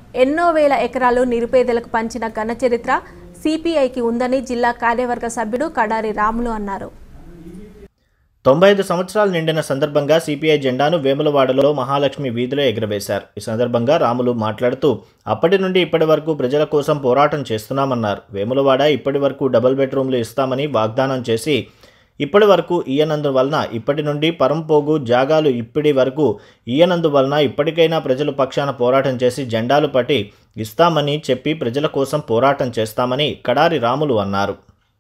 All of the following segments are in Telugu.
ఎన్నో వేల ఎకరాలు నిరుపేదలకు పంచిన ఘన చరిత్ర సిపిఐకి ఉందని జిల్లా కార్యవర్గ సభ్యుడు కడారి రాములు అన్నారు తొంభై ఐదు సంవత్సరాలు నిండిన సందర్భంగా సిపిఐ జెండాను వేములవాడలో మహాలక్ష్మి వీధిలో ఎగురవేశారు ఈ సందర్భంగా రాములు మాట్లాడుతూ అప్పటి నుండి ఇప్పటి వరకు ప్రజల కోసం పోరాటం చేస్తున్నామన్నారు వేములవాడ ఇప్పటి వరకు డబుల్ బెడ్రూమ్లు ఇస్తామని వాగ్దానం చేసి ఇప్పటి వరకు ఈయనందువలన ఇప్పటి నుండి పరంపోగు జాగాలు ఇప్పటి వరకు ఈయనందువలన ఇప్పటికైనా ప్రజల పక్షాన పోరాటం చేసి జెండాలు పట్టి ఇస్తామని చెప్పి ప్రజల కోసం పోరాటం చేస్తామని కడారి రాములు అన్నారు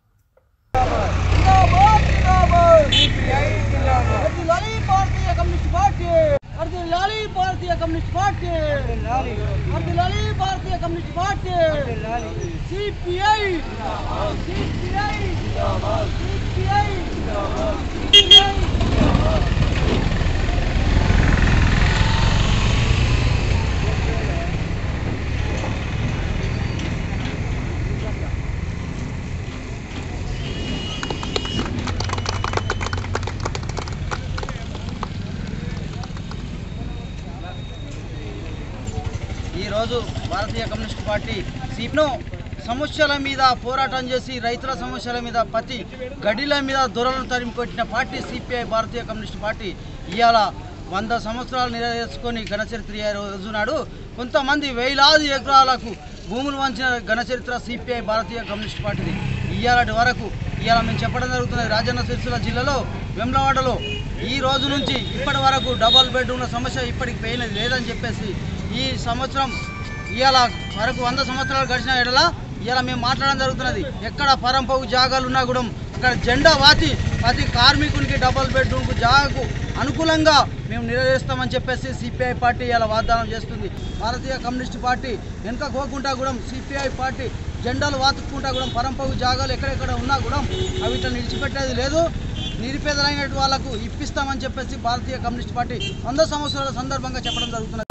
వర్ధిల్లాలి భారతీయ కమ్యూనిస్ట్ పార్టీ వర్ధిల్లాలి భారతీయ కమ్యూనిస్ట్ పార్టీ వర్ధిల్లాలి Bharatiya communist party CPI CPI CPI CPI ఈరోజు భారతీయ కమ్యూనిస్ట్ పార్టీ సిప్ను సమస్యల మీద పోరాటం చేసి రైతుల సమస్యల మీద ప్రతి గడిల మీద దొరలను తరిమి కొట్టిన party CPI Bharatiya communist party ఇవాళ వంద సంవత్సరాలు నెరవేర్చుకొని ఘనచరిత్ర రోజు నాడు కొంతమంది వేలాది ఎకరాలకు భూములు వంచిన ఘనచరిత్ర సిపిఐ భారతీయ కమ్యూనిస్ట్ పార్టీది ఇవాళ వరకు ఇవాళ మేము చెప్పడం జరుగుతున్నది రాజన్న సిరిసిల్ల జిల్లాలో వెమ్లవాడలో ఈ రోజు నుంచి ఇప్పటి వరకు డబల్ బెడ్రూమ్ల సమస్య ఇప్పటికి పోయినది లేదని చెప్పేసి ఈ సంవత్సరం ఇవాళ వరకు వంద సంవత్సరాలు గడిచిన ఎడల ఇవాళ మేము మాట్లాడడం జరుగుతున్నది ఎక్కడ పరంపగు జాగాలు ఉన్నా కూడా అక్కడ జెండా వాతి ప్రతి కార్మికునికి డబల్ బెడ్రూమ్కు జాగాకు అనుకూలంగా మేము నెరవేరుస్తామని చెప్పేసి సిపిఐ పార్టీ ఇలా వాగ్దానం చేస్తుంది భారతీయ కమ్యూనిస్ట్ పార్టీ వెనుక పోకుండా కూడా సిపిఐ పార్టీ జెండాలు వాతుకుంటా కూడా పరంపగు జాగాలు ఎక్కడెక్కడ ఉన్నా కూడా అవి ఇట్లా నిలిచిపెట్టేది లేదు నిరుపేదలైన వాళ్ళకు ఇప్పిస్తామని చెప్పేసి భారతీయ కమ్యూనిస్ట్ పార్టీ వంద సంవత్సరాల సందర్భంగా చెప్పడం జరుగుతున్నది